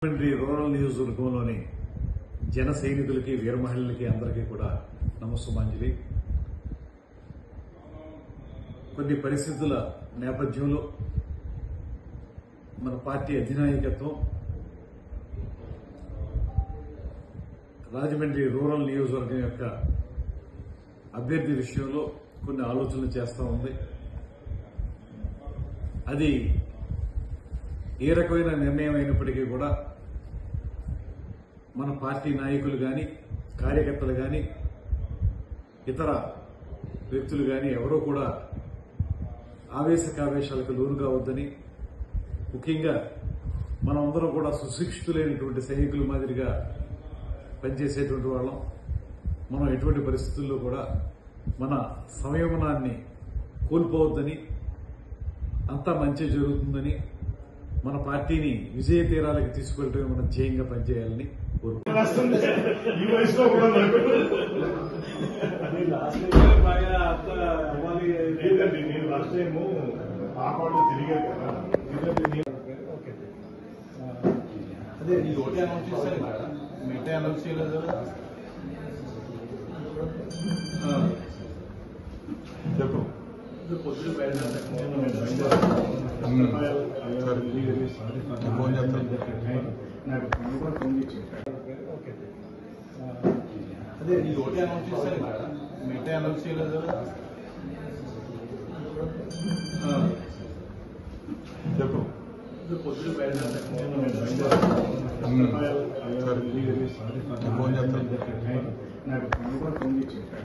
Rajahmundry rural నియోజకవర్గంలోని జన సైనికులకి వీర మహిళలకి అందరికీ కూడా నమస్సుమాంజలి కొన్ని పరిస్థితుల నేపథ్యంలో మన పార్టీ అధినాయకత్వం రాజమండ్రి రూరల్ నియోజకవర్గం యొక్క అభ్యర్థి విషయంలో కొన్ని ఆలోచనలు చేస్తూ ఉంది అది ఏ రకమైన నిర్ణయం అయినప్పటికీ కూడా మన పార్టీ నాయకులు కానీ కార్యకర్తలు కానీ ఇతర వ్యక్తులు కానీ ఎవరూ కూడా ఆవేశకావేశాలకు లోను కావద్దని ముఖ్యంగా మనం అందరం కూడా సుశిక్షితులైనటువంటి సైనికుల మాదిరిగా పనిచేసేటువంటి వాళ్ళం మనం ఎటువంటి పరిస్థితుల్లో కూడా మన సంయమనాన్ని కోల్పోవద్దని అంతా మంచి జరుగుతుందని మన పార్టీని విజయ తీరాలకు తీసుకెళ్ళటమే మనం ధ్యేయంగా పనిచేయాలని కోరుకుంటున్నాం ఈ వయసులో కూడా నాకు బాగా అంత అవ్వాలి లేదండి నేను లాస్ట్ టైం ఆ పాటలు తిరిగాను కదా ఇదండి నేను- అదే నీ ఓటే అనౌన్స్ చేశారు కదా మిగతా అనౌన్స్ చేయలేదు చెప్పు పొద్దున బయట ఫోన్ చేస్తాను నాకు ఫోన్ కూడా ఫోన్ చేసి అదే నీ ఓటే అనౌన్స్ చేశారు కదా మిగతా అనౌన్స్ చేయలేదు చెప్పు పొద్దున బయట ఫోన్ చేస్తాను నాకు ఫోన్ కూడా ఫోన్ చేసి